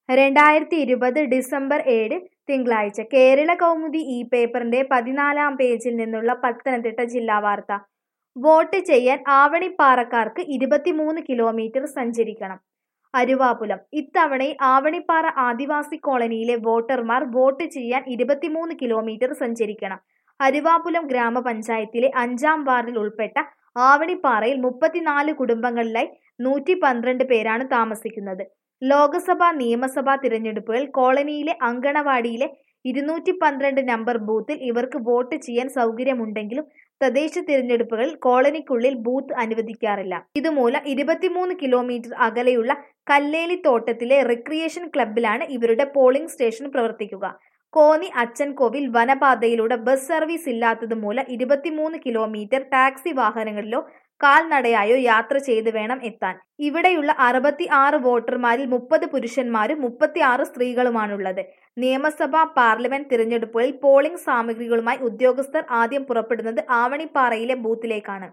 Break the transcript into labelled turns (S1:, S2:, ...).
S1: രണ്ടായിരത്തി ഇരുപത് ഡിസംബർ ഏഴ് തിങ്കളാഴ്ച കേരള കൗമുദി ഈ പേപ്പറിന്റെ പതിനാലാം പേജിൽ നിന്നുള്ള പത്തനംതിട്ട ജില്ലാ വാർത്ത വോട്ട് ചെയ്യാൻ ആവണിപ്പാറക്കാർക്ക് ഇരുപത്തിമൂന്ന് കിലോമീറ്റർ സഞ്ചരിക്കണം അരുവാപുലം ഇത്തവണയും ആവണിപ്പാറ ആദിവാസി കോളനിയിലെ വോട്ടർമാർ വോട്ട് ചെയ്യാൻ ഇരുപത്തിമൂന്ന് കിലോമീറ്റർ സഞ്ചരിക്കണം അരുവാപുലം ഗ്രാമപഞ്ചായത്തിലെ അഞ്ചാം വാർഡിൽ ഉൾപ്പെട്ട ആവണിപ്പാറയിൽ മുപ്പത്തിനാല് കുടുംബങ്ങളിലായി നൂറ്റി പന്ത്രണ്ട് പേരാണ് താമസിക്കുന്നത് ലോക്സഭാ നിയമസഭാ തിരഞ്ഞെടുപ്പുകൾ കോളനിയിലെ അങ്കണവാടിയിലെ ഇരുന്നൂറ്റി പന്ത്രണ്ട് നമ്പർ ബൂത്തിൽ ഇവർക്ക് വോട്ട് ചെയ്യാൻ സൗകര്യമുണ്ടെങ്കിലും തദ്ദേശ തിരഞ്ഞെടുപ്പുകളിൽ കോളനിക്കുള്ളിൽ ബൂത്ത് അനുവദിക്കാറില്ല ഇതുമൂലം ഇരുപത്തിമൂന്ന് കിലോമീറ്റർ അകലെയുള്ള കല്ലേലിത്തോട്ടത്തിലെ റിക്രിയേഷൻ ക്ലബ്ബിലാണ് ഇവരുടെ പോളിംഗ് സ്റ്റേഷൻ പ്രവർത്തിക്കുക കോന്നി അച്ചൻകോവിൽ വനപാതയിലൂടെ ബസ് സർവീസ് ഇല്ലാത്തത് മൂലം ഇരുപത്തിമൂന്ന് കിലോമീറ്റർ ടാക്സി വാഹനങ്ങളിലോ കാൽനടയായോ യാത്ര ചെയ്ത് വേണം എത്താൻ ഇവിടെയുള്ള അറുപത്തി ആറ് വോട്ടർമാരിൽ മുപ്പത് പുരുഷന്മാരും മുപ്പത്തി ആറ് സ്ത്രീകളുമാണുള്ളത് നിയമസഭാ പാർലമെന്റ് തിരഞ്ഞെടുപ്പുകളിൽ പോളിംഗ് സാമഗ്രികളുമായി ഉദ്യോഗസ്ഥർ ആദ്യം പുറപ്പെടുന്നത് ആവണിപ്പാറയിലെ ബൂത്തിലേക്കാണ്